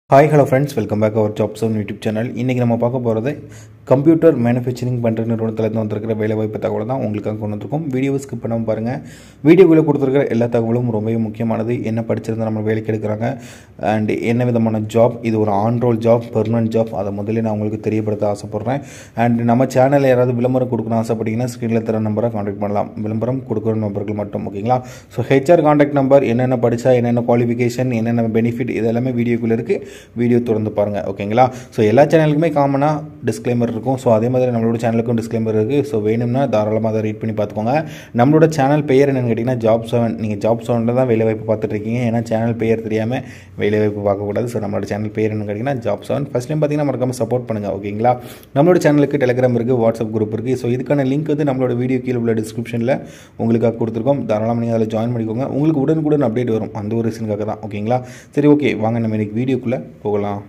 hi hello friends welcome back our jobs on YouTube channel இன்றைக்கி நம்ம பார்க்க போகிறது கம்ப்யூட்டர் மேனுஃபேக்சரிங் பண்ணுற நிறுவனத்தில் வந்திருக்கிற வேலை வாய்ப்பு தகவல் தான் உங்களுக்காக கொண்டு வந்திருக்கோம் வீடியோ ஸ்கிப் பண்ணாமல் பாருங்கள் வீடியோவில் கொடுத்துருக்கிற எல்லா தகவலும் ரொம்பவே முக்கியமானது என்ன படிச்சிருந்தா நம்ம வேலைக்கு எடுக்கிறாங்க அண்ட் என்ன விதமான ஜாப் இது ஒரு on roll job permanent job அதை முதல்ல நான் உங்களுக்கு தெரியப்படுத்த ஆசைப்பட்றேன் அண்ட் நம்ம சேனலில் யாராவது விளம்பரம் கொடுக்கணும் ஆசைப்பட்டீங்கன்னா ஸ்க்ரீனில் தர நம்பரை காண்டாக்ட் பண்ணலாம் விளம்பரம் கொடுக்குற நம்பர்கள் மட்டும் ஓகேங்களா ஸோ ஹெச்ஆர் காண்டாக்ட் நம்பர் என்னென்ன படித்தா என்னென்ன குவாலிஃபிகேஷன் என்னென்ன பெனிஃபிட் இது எல்லாமே வீடியோக்குள்ளே இருக்குது வீடியோ தொடர்ந்து பாருங்கள் ஓகேங்களா ஸோ எல்லா சேனலுக்குமே காமனாக டிஸ்க்ளைமர் இருக்கும் ஸோ அதே மாதிரி நம்மளோட சேனலுக்கும் டிஸ்க்ளைமர் இருக்குது ஸோ வேணும்னா தாராளமாக அதை ரீட் பண்ணி பார்த்துக்கோங்க நம்மளோட சேனல் பெயர் என்னென்னு கேட்டிங்கன்னா ஜாப் செவன் நீங்கள் ஜாப் செவனில் தான் வேலை வாய்ப்பு பார்த்துட்டு இருக்கீங்க ஏன்னா சேனல் பெயர் தெரியாமல் வேலை வாய்ப்பு பார்க்கக்கூடாது ஸோ நம்மளோட சேனல் பெயர் என்னன்னு கேட்டிங்கன்னா ஜாப் செவன் ஃபஸ்ட் டைம் பார்த்தீங்கன்னா மறக்காமல் சப்போர்ட் பண்ணுங்கள் ஓகேங்களா நம்மளோட சேனலுக்கு டெலிகிராம் இருக்குது வாட்ஸ்அப் குரூப் இருக்குது ஸோ இதுக்கான லிங்க் வந்து நம்மளோட வீடியோ கீழே உள்ள டிஸ்கிரிப்ஷனில் உங்களுக்காக கொடுத்துருக்கோம் தாராளமாக நீங்கள் அதில் ஜாயின் பண்ணிக்கோங்க உங்களுக்கு உடனுக்குடன் அப்டேட் வரும் அந்த ஒரு ரீசனுக்காக தான் ஓகேங்களா சரி ஓகே வாங்க நம்ம இன்றைக்கி வீடியோக்குள்ளே போகலாம்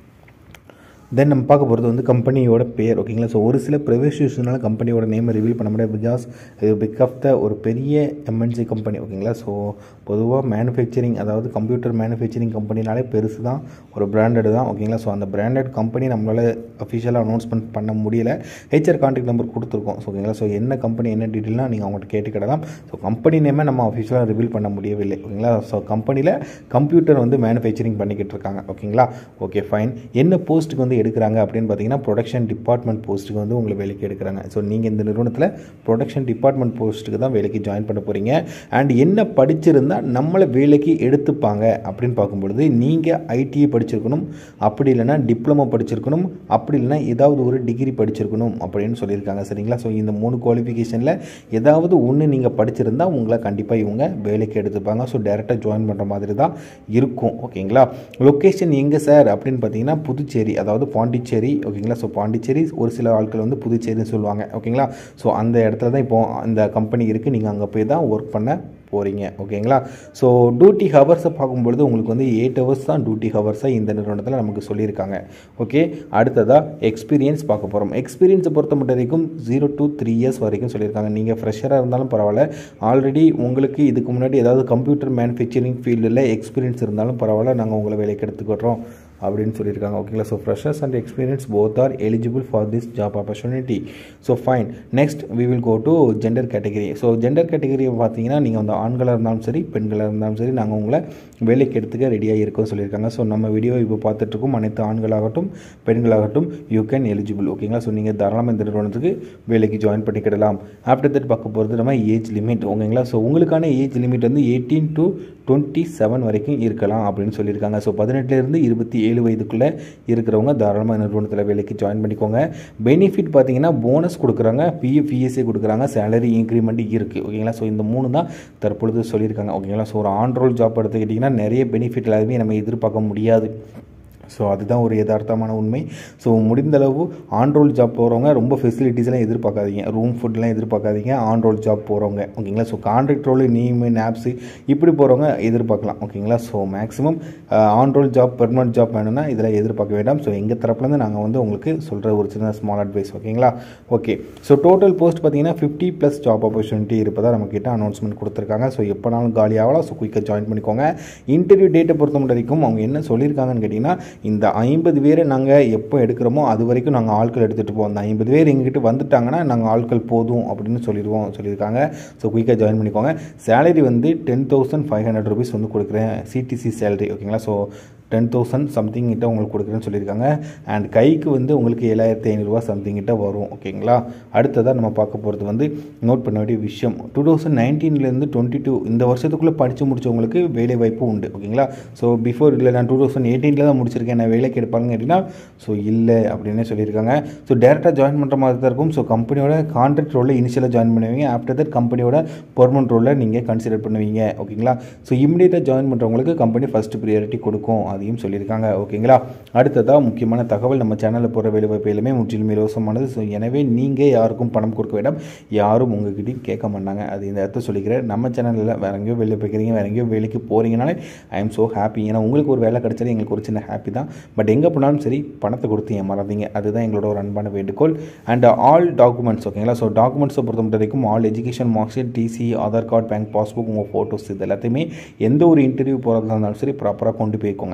தென் நம்ம பார்க்க போகிறது வந்து கம்பெனியோட பேர் ஓகேங்களா ஸோ ஒரு சில ப்ரைவேட் இஷ்யூஸ்னால கம்பெனியோட நேமை ரிவீல் பண்ண முடியாது பிகாஸ் இது பிக் ஆஃப் த ஒரு பெரிய எம்என்சி கம்பெனி ஓகேங்களா ஸோ பொதுவாக மேனுஃபேக்சரிங் அதாவது கம்ப்யூட்டர் மேனுஃபேக்சரிங் கம்பெனினாலே பெருசு தான் ஒரு பிராண்டட் தான் ஓகேங்களா ஸோ அந்த பிராண்டட் கம்பெனி நம்மளால் அஃபிஷியலாக அனௌன்ஸ்மெண்ட் பண்ண முடியல ஹெச்ஆர் கான்டாக்ட் நம்பர் கொடுத்துருக்கோம் ஸோ ஓகேங்களா ஸோ என்ன கம்பெனி என்ன டீட்டெயில்னால் நீங்கள் அவங்கள்ட்ட கேட்டுக்கிடலாம் ஸோ கம்பெனி நேமை நம்ம அஃபிஷியலாக ரிவீல் பண்ண முடியவில்லை ஓகேங்களா ஸோ கம்பெனியில் கம்ப்யூட்டர் வந்து மேனுஃபேக்சரிங் பண்ணிக்கிட்டு இருக்காங்க ஓகேங்களா ஓகே ஃபைன் என்ன போஸ்ட்டுக்கு வந்து எடுக்கிறாங்க அப்படின்னு பார்த்தீங்கன்னா ப்ரொடக்ஷன் டிபார்ட்மெண்ட் போஸ்ட்டுக்கு வந்து உங்களை வேலைக்கு எடுக்கிறாங்க ஸோ நீங்கள் இந்த நிறுவனத்தில் ப்ரொடக்ஷன் டிபார்ட்மெண்ட் போஸ்ட்டுக்கு தான் வேலைக்கு ஜாயின் பண்ண போகிறீங்க அண்ட் என்ன படிச்சிருந்தால் நம்மளை வேலைக்கு எடுத்துப்பாங்க அப்படின்னு பார்க்கும்பொழுது நீங்கள் ஐடிஐ படிச்சிருக்கணும் அப்படி இல்லைன்னா டிப்ளமோ படிச்சிருக்கணும் அப்படி இல்லைன்னா ஏதாவது ஒரு டிகிரி படிச்சிருக்கணும் அப்படின்னு சொல்லியிருக்காங்க சரிங்களா ஸோ இந்த மூணு குவாலிஃபிகேஷனில் ஏதாவது ஒன்று நீங்கள் படிச்சிருந்தால் உங்களை கண்டிப்பாக இவங்க வேலைக்கு எடுத்துப்பாங்க ஸோ டேரெக்டாக ஜாயின் பண்ணுற மாதிரி தான் இருக்கும் ஓகேங்களா லொக்கேஷன் எங்கே சார் அப்படின்னு பார்த்தீங்கன்னா புதுச்சேரி அதாவது பாண்டிச்சேரி ஓகேங்களா ஸோ பாண்டிச்சேரி ஒரு சில ஆட்கள் வந்து புதுச்சேரின்னு சொல்லுவாங்க ஓகேங்களா ஸோ அந்த இடத்துல தான் இப்போ அந்த கம்பெனி இருக்குது நீங்கள் அங்கே போய் தான் ஒர்க் பண்ண போகிறீங்க ஓகேங்களா ஸோ டியூட்டி ஹவர்ஸை பார்க்கும்பொழுது உங்களுக்கு வந்து எயிட் ஹவர்ஸ் தான் டியூட்டி ஹவர்ஸாக இந்த நிறுவனத்தில் நமக்கு சொல்லியிருக்காங்க ஓகே அடுத்ததாக எக்ஸ்பீரியன்ஸ் பார்க்க போகிறோம் எக்ஸ்பீரியன்ஸை பொறுத்த மட்டும் வரைக்கும் ஜீரோ டு த்ரீ இயர்ஸ் வரைக்கும் சொல்லியிருக்காங்க நீங்கள் ஃப்ரெஷராக இருந்தாலும் பரவாயில்ல ஆல்ரெடி உங்களுக்கு இதுக்கு முன்னாடி ஏதாவது கம்ப்யூட்டர் மேனுஃபேக்சரிங் ஃபீல்டில் எக்ஸ்பீரியன்ஸ் இருந்தாலும் பரவாயில்ல நாங்கள் உங்களை வேலைக்கு எடுத்துக்கிறோம் அப்படின்னு சொல்லியிருக்காங்க ஓகேங்களா so freshers and experience both are eligible for this job opportunity so fine next we will go to gender category so gender கேட்டகரியை பார்த்தீங்கன்னா நீங்கள் வந்து ஆண்களாக இருந்தாலும் சரி பெண்களாக இருந்தாலும் சரி நாங்கள் உங்களை வேலைக்கு எடுத்துக்க ரெடியாக இருக்கோம் சொல்லியிருக்காங்க ஸோ நம்ம வீடியோ இப்போ பார்த்துட்ருக்கோம் அனைத்து ஆண்களாகட்டும் பெண்களாகட்டும் யூ கேன் எலிஜிபிள் ஓகேங்களா ஸோ நீங்கள் தாராளமாக இந்த நிறுவனத்துக்கு வேலைக்கு ஜாயின் பண்ணிக்கிடலாம் ஆஃப்டர் தட் பார்க்க போகிறது நம்ம ஏஜ் லிமிட் ஓகேங்களா ஸோ உங்களுக்கான ஏஜ் லிமிட் வந்து எயிட்டீன் டு டுவெண்ட்டி செவன் வரைக்கும் இருக்கலாம் அப்படின்னு சொல்லியிருக்காங்க ஸோ பதினெட்டுலேருந்து இருபத்தி ஏழு வயதுக்குள்ளே இருக்கிறவங்க தாராளமாக நிறுவனத்தில் வேலைக்கு ஜாயின் பண்ணிக்கோங்க பெனிஃபிட் பார்த்தீங்கன்னா போனஸ் கொடுக்குறாங்க பிஎஃப் பிஎஸ்சி கொடுக்குறாங்க சேலரி இன்க்ரிமெண்ட் இருக்குது ஓகேங்களா ஸோ இந்த மூணு தான் தற்பொழுது சொல்லியிருக்காங்க ஓகேங்களா ஸோ ஒரு ஆன் ரோல் ஜாப் எடுத்துக்கிட்டிங்கன்னா நிறைய பெனிஃபிட் எல்லாருமே நம்ம எதிர்பார்க்க முடியாது ஸோ அதுதான் ஒரு யதார்த்தமான உண்மை ஸோ முடிந்தளவு ஆன்ரோல் ஜாப் போகிறவங்க ரொம்ப ஃபெசிலிட்டிஸ்லாம் எதிர்பார்க்காதீங்க ரூம் ஃபுட்லாம் எதிர்பார்க்காதீங்க ஆன்ரோல் ஜாப் போகிறவங்க ஓகேங்களா ஸோ கான்ட்ராக்ட் ரோல் நீமு நாப்ஸு இப்படி போகிறவங்க எதிர்பார்க்கலாம் ஓகேங்களா so maximum on roll job permanent job வேணும்னா இதில் எதிர்பார்க்க வேண்டாம் ஸோ எங்கள் தரப்புலேருந்து நாங்கள் வந்து உங்களுக்கு சொல்கிற ஒரு சின்ன ஸ்மால் அட்வைஸ் ஓகேங்களா ஓகே ஸோ டோட்டல் போஸ்ட் பார்த்தீங்கன்னா ஃபிஃப்டி ப்ளஸ் ஜாப் ஆப்பர்ச்சுனிட்டி இருப்பதாக நம்மக்கிட்ட அனௌன்ஸ்மெண்ட் கொடுத்துருக்காங்க ஸோ எப்போனாலும் காலி ஆகலாம் ஸோ குயிக்காக ஜாயின் பண்ணிக்கோங்க இன்டர்வியூ டேட்டை பொறுத்த மட்டும் வரைக்கும் அவங்க என்ன சொல்லியிருக்காங்கன்னு கேட்டிங்கன்னா இந்த ஐம்பது பேரை நாங்கள் எப்போ எடுக்கிறோமோ அது வரைக்கும் நாங்கள் ஆட்கள் எடுத்துகிட்டு போவோம் அந்த ஐம்பது பேர் எங்ககிட்ட வந்துட்டாங்கன்னா நாங்கள் ஆட்கள் போதும் அப்படின்னு சொல்லிடுவோம் சொல்லியிருக்காங்க ஸோ குயிக்காக ஜாயின் பண்ணிக்கோங்க சேலரி வந்து ten thousand five hundred rupees வந்து கொடுக்குறேன் சிடிசி சேலரி ஓகேங்களா ஸோ டென் தௌசண்ட் சம்திங் கிட்ட உங்களுக்கு கொடுக்குறேன்னு சொல்லியிருக்காங்க அண்ட் கைக்கு வந்து உங்களுக்கு ஏழாயிரத்தி ஐநூறுரூவா சம்திங் கிட்ட வரும் ஓகேங்களா அடுத்ததாக நம்ம பார்க்க போகிறது வந்து நோட் பண்ண வேண்டிய விஷயம் டூ தௌசண்ட் நைன்டீன்லேருந்து டுவெண்ட்டி டூ இந்த வருஷத்துக்குள்ளே படித்து முடிச்சவங்களுக்கு வேலை வாய்ப்பு உண்டு ஓகேங்களா ஸோ பிஃபோர் இல்லை நான் டூ தௌசண்ட் எயிட்டீனில் தான் முடிச்சிருக்கேன் நான் வேலைக்கு எடுப்பாங்க அப்படின்னா ஸோ இல்லை அப்படின்னே சொல்லியிருக்காங்க ஸோ டேரெக்டாக ஜாயின் பண்ணுற மாதிரி தான் இருக்கும் ஸோ கம்பெனியோட கான்ட்ராக்ட் ரோலில் இனிஷியலாக ஜாயின் பண்ணுவீங்க ஆஃப்டர் தட் கம்பெனியோட பர்மனன்ட் ரோலில் நீங்கள் கன்சிடர் பண்ணுவீங்க ஓகேங்களா ஸோ இமீடியட்டாக ஜாயின் பண்ணுறவங்களுக்கு கம்பெனி ஃபஸ்ட்டு ப்ரியாரிட்டி கொடுக்கும் அதையும் சொல்லியிருக்காங்க ஓகேங்களா அடுத்ததாக முக்கியமான தகவல் நம்ம சேனலில் போகிற வேலைவாய்ப்பு எல்லாமே முற்றிலும் இலவசமானது ஸோ எனவே நீங்கள் யாருக்கும் பணம் கொடுக்க வேண்டாம் யாரும் உங்ககிட்டையும் கேட்க மாட்டாங்க அது இந்த இடத்த சொல்லிக்கிறேன் நம்ம சேனலில் வேற எங்கேயோ வெளியே போய்க்கிறீங்க வேற எங்கேயோ வேலைக்கு போகிறீங்கனாலே ஐ எம் ஸோ ஹாப்பி ஏன்னா உங்களுக்கு ஒரு வேலை கிடைச்சது எங்களுக்கு ஒரு சின்ன ஹாப்பி தான் பட் எங்கே போனாலும் சரி பணத்தை கொடுத்து ஏமாறாதீங்க அதுதான் எங்களோட ஒரு அன்பான வேண்டுகோள் அண்ட் ஆல் டாக்குமெண்ட்ஸ் ஓகேங்களா ஸோ டாக்குமெண்ட்ஸை பொறுத்த மட்டும் வரைக்கும் all education mark sheet TC Aadhaar card bank passbook உங்கள் ஃபோட்டோஸ் இது எல்லாத்தையுமே எந்த ஒரு இன்டர்வியூ போகிறதா இருந்தாலும் சரி ப்ராப்பராக கொண்டு போய்க்கோங்க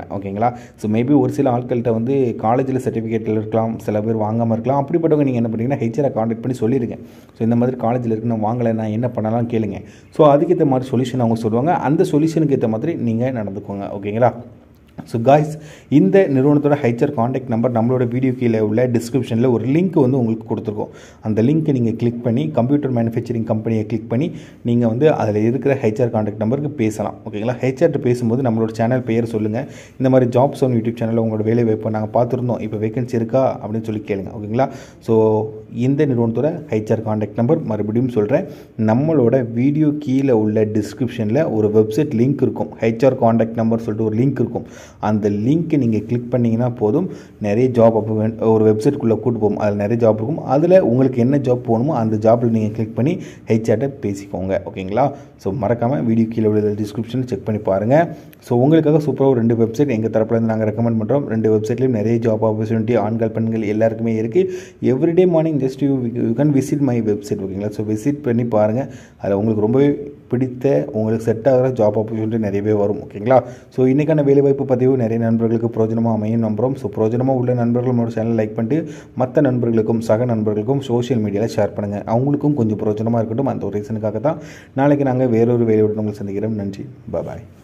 ஓகேங்களா ஸோ மேபி ஒரு சில ஆட்கள்கிட்ட வந்து காலேஜில் சர்டிஃபிகேட்டில் இருக்கலாம் சில பேர் வாங்காமல் இருக்கலாம் அப்படிப்பட்டவங்க நீங்கள் என்ன பண்ணுறீங்கன்னா ஹெச்ஆரை காண்டாக்ட் பண்ணி சொல்லிடுங்க ஸோ இந்த மாதிரி காலேஜில் இருக்கு நான் வாங்கலை நான் என்ன பண்ணலாம் கேளுங்க ஸோ அதுக்கேற்ற மாதிரி சொல்யூஷன் அவங்க சொல்லுவாங்க அந்த சொல்யூஷனுக்கு ஏற்ற மாதிரி நீங்கள் நடந்துக்கோங்க ஓகேங்களா ஸோ காய்ஸ் இந்த நிறுவனத்தோட ஹைச்சர் காண்டாக்ட் நம்பர் நம்மளோட வீடியோ கீழே உள்ள டிஸ்கிரிப்ஷனில் ஒரு லிங்க் வந்து உங்களுக்கு கொடுத்துருக்கோம் அந்த லிங்க்கை நீங்கள் கிளிக் பண்ணி கம்ப்யூட்டர் மேனுஃபேக்சரிங் கம்பெனியை கிளிக் பண்ணி நீங்கள் வந்து அதில் இருக்கிற ஹெச்ஆர் காண்டாக்ட் நம்பருக்கு பேசலாம் ஓகேங்களா ஹெச்ஆர்ட்ட பேசும்போது நம்மளோட சேனல் பெயர் சொல்லுங்கள் இந்த மாதிரி ஜாப்ஸ் ஆன் யூடியூப் சேனலில் உங்களோட வேலை வாய்ப்பை நாங்கள் பார்த்துருந்தோம் இப்போ வேகன்சி இருக்கா அப்படின்னு சொல்லி கேளுங்க ஓகேங்களா ஸோ இந்த நிறுவனத்தோட ஹெச்ஆர் காண்டாக்ட் நம்பர் மறுபடியும் சொல்கிறேன் நம்மளோட வீடியோ கீழே உள்ள டிஸ்கிரிப்ஷனில் ஒரு வெப்சைட் லிங்க் இருக்கும் ஹெச்ஆர் காண்டாக்ட் நம்பர் சொல்லிட்டு ஒரு லிங்க் இருக்கும் அந்த லிங்க்கை நீங்கள் கிளிக் பண்ணிங்கன்னா போதும் நிறைய ஜாப் அப்போ ஒரு வெப்சைட்குள்ளே கூட்டு போகும் அதில் நிறைய ஜாப் இருக்கும் அதில் உங்களுக்கு என்ன ஜாப் போகணுமோ அந்த ஜாப்பில் நீங்கள் கிளிக் பண்ணி ஹெச்ஆர்ட்ட பேசிக்கோங்க ஓகேங்களா ஸோ மறக்காமல் வீடியோ கீழே உள்ள டிஸ்கிரிப்ஷன் செக் பண்ணி பாருங்கள் ஸோ உங்களுக்காக சூப்பராக ஒரு ரெண்டு வெப்சைட் எங்கள் தரப்புலேருந்து நாங்கள் ரெக்கமெண்ட் பண்ணுறோம் ரெண்டு வெப்சைட்லேயும் நிறைய ஜாப் ஆப்பர்ச்சுனிட்டி ஆண்கள் பெண்கள் எல்லாருக்குமே இருக்குது everyday morning just you you can visit my website ஓகேங்களா ஸோ விசிட் பண்ணி பாருங்கள் அதில் உங்களுக்கு ரொம்பவே பிடித்த உங்களுக்கு செட் ஆகிற ஜாப் ஆப்பர்ச்சுனிட்டி நிறையவே வரும் ஓகேங்களா ஸோ இன்றைக்கான வேலைவாய்ப்பு பதிவு நிறைய நண்பர்களுக்கு பிரோஜனமாக அமையும் நம்புகிறோம் ஸோ பிரோஜனமாக உள்ள நண்பர்கள் நம்மளோட சேனல் லைக் பண்ணிட்டு மற்ற நண்பர்களுக்கும் சக நண்பர்களுக்கும் சோஷியல் மீடியாவில் ஷேர் பண்ணுங்கள் அவங்களுக்கும் கொஞ்சம் பிரோஜனமாக இருக்கட்டும் அந்த ஒரு ரீசனுக்காக தான் நாளைக்கு நாங்கள் வேறொரு வேலையுடன் உங்களை சந்திக்கிறோம் நன்றி பாய்